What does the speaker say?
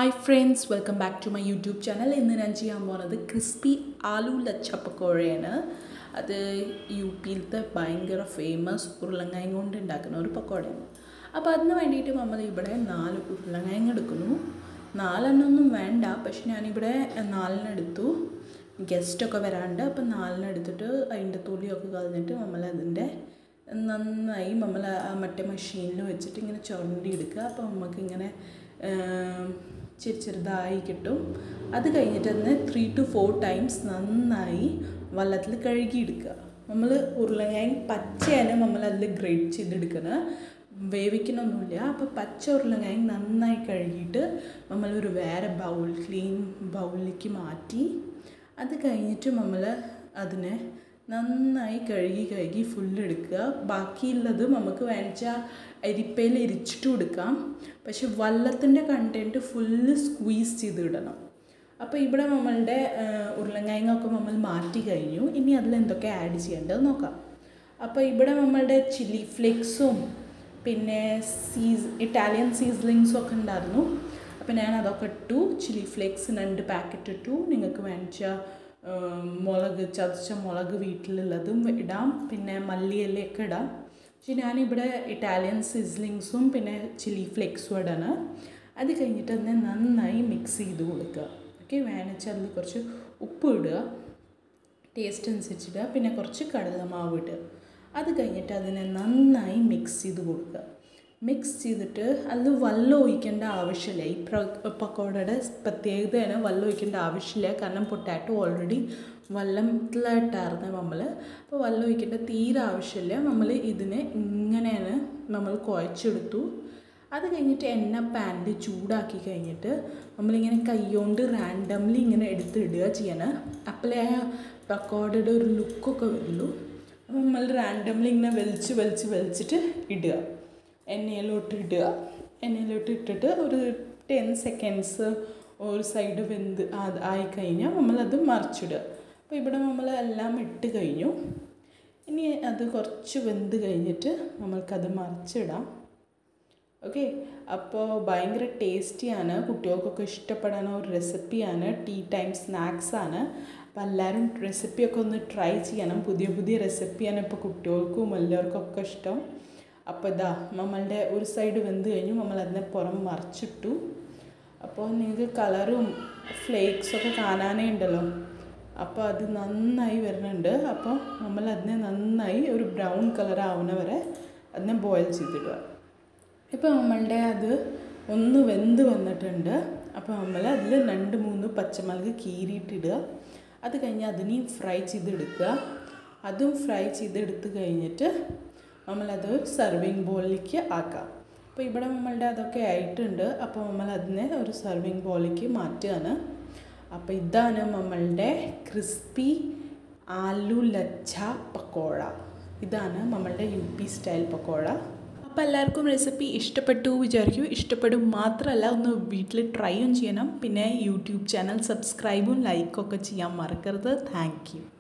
hi friends welcome back to my YouTube channel ഇന്ന് ഞാൻ ചെയ്യാൻ പോകുന്നത് ക്രിസ്പി ആലു ലച്ച പക്കോഴയാണ് അത് യു പിയിലത്തെ ഭയങ്കര ഫേമസ് ഉരുളങ്ങായം കൊണ്ട് ഉണ്ടാക്കുന്ന ഒരു പക്കോടയാണ് അപ്പോൾ അതിന് വേണ്ടിയിട്ട് നമ്മൾ ഇവിടെ നാല് ഉരുളങ്ങായം എടുക്കുന്നു നാലെണ്ണമൊന്നും വേണ്ട പക്ഷെ ഞാനിവിടെ നാലിനെടുത്തു ഗസ്റ്റൊക്കെ വരാണ്ട് അപ്പം നാലിനെടുത്തിട്ട് അതിൻ്റെ തൊലിയൊക്കെ കളഞ്ഞിട്ട് നമ്മൾ അതിൻ്റെ നന്നായി നമ്മൾ ആ മറ്റേ മെഷീനിൽ വെച്ചിട്ട് ഇങ്ങനെ ചുരണ്ടി എടുക്കുക അപ്പോൾ നമുക്കിങ്ങനെ ചെറു ചെറുതായി കിട്ടും അത് കഴിഞ്ഞിട്ട് അതിനെ ത്രീ ടു ഫോർ ടൈംസ് നന്നായി വെള്ളത്തിൽ കഴുകിയെടുക്കുക നമ്മൾ ഉരുളങ്ങായും പച്ചയാണ് നമ്മൾ അതിൽ ഗ്രേറ്റ് ചെയ്തെടുക്കുന്നത് വേവിക്കണമൊന്നുമില്ല അപ്പോൾ പച്ച ഉരുളങ്ങായും നന്നായി കഴുകിയിട്ട് നമ്മളൊരു വേറെ ബൗൾ ക്ലീൻ ബൗളിലേക്ക് മാറ്റി അത് കഴിഞ്ഞിട്ട് നമ്മൾ അതിനെ നന്നായി കഴുകി കഴുകി ഫുള്ള് എടുക്കുക ബാക്കിയുള്ളത് നമുക്ക് വേണിച്ചാൽ അരിപ്പയിൽ എരിച്ചിട്ട് കൊടുക്കാം പക്ഷെ വെള്ളത്തിൻ്റെ കണ്ടൻറ്റ് ഫുള്ള് സ്ക്വീസ് ചെയ്ത് ഇടണം അപ്പോൾ ഇവിടെ നമ്മളുടെ ഉരുളങ്ങായങ്ങൊക്കെ നമ്മൾ മാറ്റി കഴിഞ്ഞു ഇനി അതിൽ എന്തൊക്കെ ആഡ് ചെയ്യേണ്ടത് നോക്കാം അപ്പോൾ ഇവിടെ നമ്മളുടെ ചില്ലി ഫ്ലേക്സും പിന്നെ സീസ് ഇറ്റാലിയൻ സീസ്ലിങ്സും ഒക്കെ ഉണ്ടായിരുന്നു അപ്പോൾ ഞാൻ അതൊക്കെ ഇട്ടു ചില്ലി ഫ്ലേക്സ് രണ്ട് പാക്കറ്റ് ഇട്ടു നിങ്ങൾക്ക് വേണിച്ചാൽ മുളക് ചതച്ച മുളക് വീട്ടിലുള്ളതും ഇടാം പിന്നെ മല്ലിയിലയൊക്കെ ഇടാം പക്ഷെ ഞാനിവിടെ ഇറ്റാലിയൻ സിസ്ലിങ്സും പിന്നെ ചില്ലി ഫ്ലേക്സും ഇടാണ് അത് കഴിഞ്ഞിട്ട് അതിനെ നന്നായി മിക്സ് ചെയ്ത് കൊടുക്കുക ഓക്കെ വേണിച്ചാൽ അതിൽ കുറച്ച് ഉപ്പ് ഇടുക ടേസ്റ്റ് അനുസരിച്ചിടുക പിന്നെ കുറച്ച് കടലമാവ് ഇടുക അത് കഴിഞ്ഞിട്ട് അതിനെ നന്നായി മിക്സ് ചെയ്ത് കൊടുക്കുക മിക്സ് ചെയ്തിട്ട് അതിൽ വെള്ളം ഒഴിക്കേണ്ട ആവശ്യമില്ല ഈ പക്കോടയുടെ പ്രത്യേകതയാണ് വെള്ളം ഒഴിക്കേണ്ട ആവശ്യമില്ല കാരണം പൊട്ടാറ്റോ ഓൾറെഡി വെള്ളത്തിലായിട്ടായിരുന്നു നമ്മൾ അപ്പോൾ വെള്ളം ഒഴിക്കേണ്ട തീരെ ആവശ്യമില്ല നമ്മൾ ഇതിനെ ഇങ്ങനെയാണ് നമ്മൾ കുഴച്ചെടുത്തു അത് കഴിഞ്ഞിട്ട് എണ്ണ പാനിൽ ചൂടാക്കി കഴിഞ്ഞിട്ട് നമ്മളിങ്ങനെ കൈകൊണ്ട് റാൻഡംലി ഇങ്ങനെ എടുത്തിടുക ചെയ്യണം അപ്പോഴേ ആ പക്കോടയുടെ ഒരു ലുക്കൊക്കെ വരുള്ളൂ അപ്പോൾ നമ്മൾ റാൻഡംലി ഇങ്ങനെ വലിച്ച് വലിച്ച് വലിച്ചിട്ട് ഇടുക എണ്ണയിലോട്ട് ഇടുക എണ്ണയിലോട്ട് ഇട്ടിട്ട് ഒരു ടെൻ സെക്കൻഡ്സ് ഒരു സൈഡ് വെന്ത് അത് ആയിക്കഴിഞ്ഞാൽ നമ്മളത് മറിച്ചിടുക അപ്പോൾ ഇവിടെ നമ്മൾ എല്ലാം ഇട്ട് കഴിഞ്ഞു ഇനി അത് കുറച്ച് വെന്ത് കഴിഞ്ഞിട്ട് നമ്മൾക്കത് മറിച്ചിടാം ഓക്കെ അപ്പോൾ ഭയങ്കര ടേസ്റ്റിയാണ് കുട്ടികൾക്കൊക്കെ ഇഷ്ടപ്പെടുന്ന ഒരു റെസിപ്പിയാണ് ടീ ടൈം സ്നാക്സാണ് അപ്പോൾ എല്ലാവരും റെസിപ്പിയൊക്കെ ഒന്ന് ട്രൈ ചെയ്യണം പുതിയ പുതിയ റെസിപ്പിയാണ് ഇപ്പോൾ കുട്ടികൾക്കും എല്ലാവർക്കൊക്കെ ഇഷ്ടം അപ്പോൾ ഇതാ നമ്മളുടെ ഒരു സൈഡ് വെന്ത് കഴിഞ്ഞു നമ്മൾ അതിനെ പുറം മറിച്ചിട്ടു അപ്പോൾ നിങ്ങൾക്ക് കളറും ഫ്ലേക്സൊക്കെ കാണാനേ ഉണ്ടല്ലോ അപ്പോൾ അത് നന്നായി വരുന്നുണ്ട് അപ്പോൾ നമ്മൾ അതിനെ നന്നായി ഒരു ബ്രൗൺ കളർ ആവുന്ന വരെ അതിനെ ബോയിൽ ചെയ്തിടുക ഇപ്പോൾ നമ്മളുടെ അത് ഒന്ന് വെന്ത് വന്നിട്ടുണ്ട് അപ്പോൾ നമ്മൾ അതിൽ രണ്ട് മൂന്ന് പച്ചമുളക് കീറിയിട്ടിടുക അത് കഴിഞ്ഞ് അതിനെയും ഫ്രൈ ചെയ്തെടുക്കുക അതും ഫ്രൈ ചെയ്തെടുത്ത് കഴിഞ്ഞിട്ട് നമ്മളത് സർവിങ് ബോളിലേക്ക് ആക്കാം അപ്പോൾ ഇവിടെ നമ്മളുടെ അതൊക്കെ ആയിട്ടുണ്ട് അപ്പോൾ നമ്മൾ അതിനെ ഒരു സർവിങ് ബോളിലേക്ക് മാറ്റുകയാണ് അപ്പോൾ ഇതാണ് നമ്മളുടെ ക്രിസ്പി ആലു ലച്ച പക്കോട ഇതാണ് നമ്മളുടെ യു പി സ്റ്റൈൽ പക്കോട അപ്പോൾ എല്ലാവർക്കും റെസിപ്പി ഇഷ്ടപ്പെട്ടു വിചാരിക്കും ഇഷ്ടപ്പെടും മാത്രമല്ല ഒന്ന് വീട്ടിൽ ട്രൈയും ചെയ്യണം പിന്നെ യൂട്യൂബ് ചാനൽ സബ്സ്ക്രൈബും ലൈക്കൊക്കെ ചെയ്യാൻ മറക്കരുത് താങ്ക്